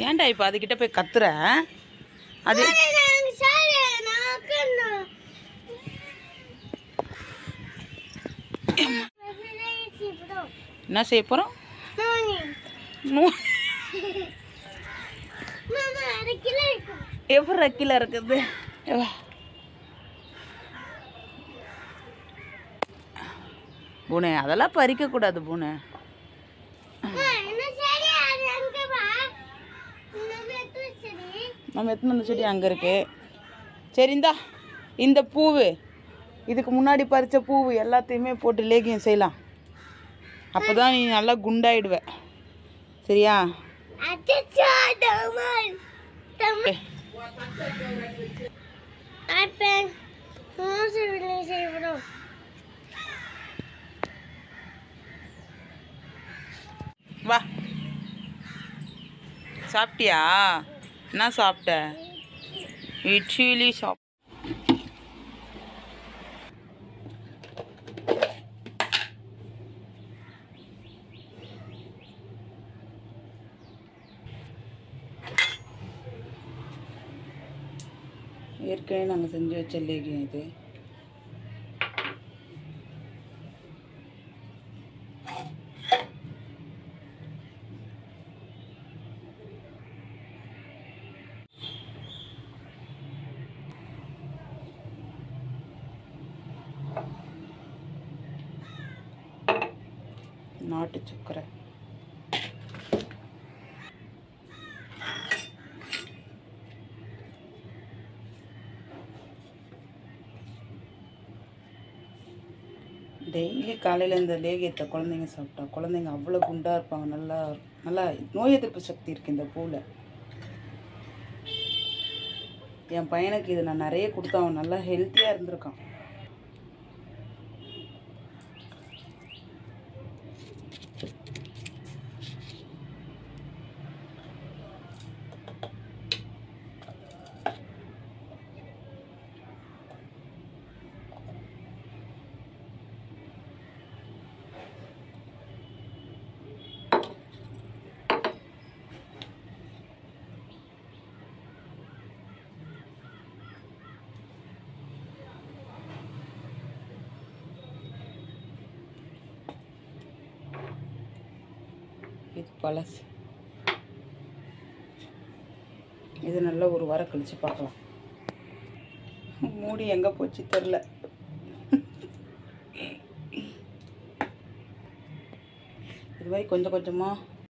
ஏன்டா இப்போ அதுக்கிட்ட போய் கத்துற அது என்ன செய்ய போகிறோம் எப்படி கீழே இருக்குது எவ்வா. பூனே அதெல்லாம் பறிக்கக்கூடாது பூனே நம்ம எத்தனை அந்த செடி அங்கே இருக்கு சரி இந்தா இந்த பூவு இதுக்கு முன்னாடி பறித்த பூவு எல்லாத்தையுமே போட்டு லேகியம் செய்யலாம் அப்போ தான் நீ நல்லா குண்டாயிடுவ சரியா ஏ, வா சாப்பிட்டியா என்ன சாப்பிட்ட இட்லி சாப் ஏற்கனவே நாங்கள் செஞ்சு வச்ச லேகியம் இது நாட்டு சக்கரை டெய்லி காலையில் இந்த லேகியத்தை குழந்தைங்க சாப்பிட்டா குழந்தைங்க அவ்வளோ குண்டாக இருப்பாங்க நல்லா நல்லா நோய் எதிர்ப்பு சக்தி இருக்குது இந்த பூவில் என் பையனுக்கு இது நான் நிறைய கொடுத்தா அவன் நல்லா ஹெல்த்தியாக இருந்திருக்கான் இது பழசு இது நல்லா ஒரு வாரம் கழிச்சு பார்க்கலாம் மூடி எங்கே போச்சு தெரில இது மாதிரி கொஞ்சம் கொஞ்சமாக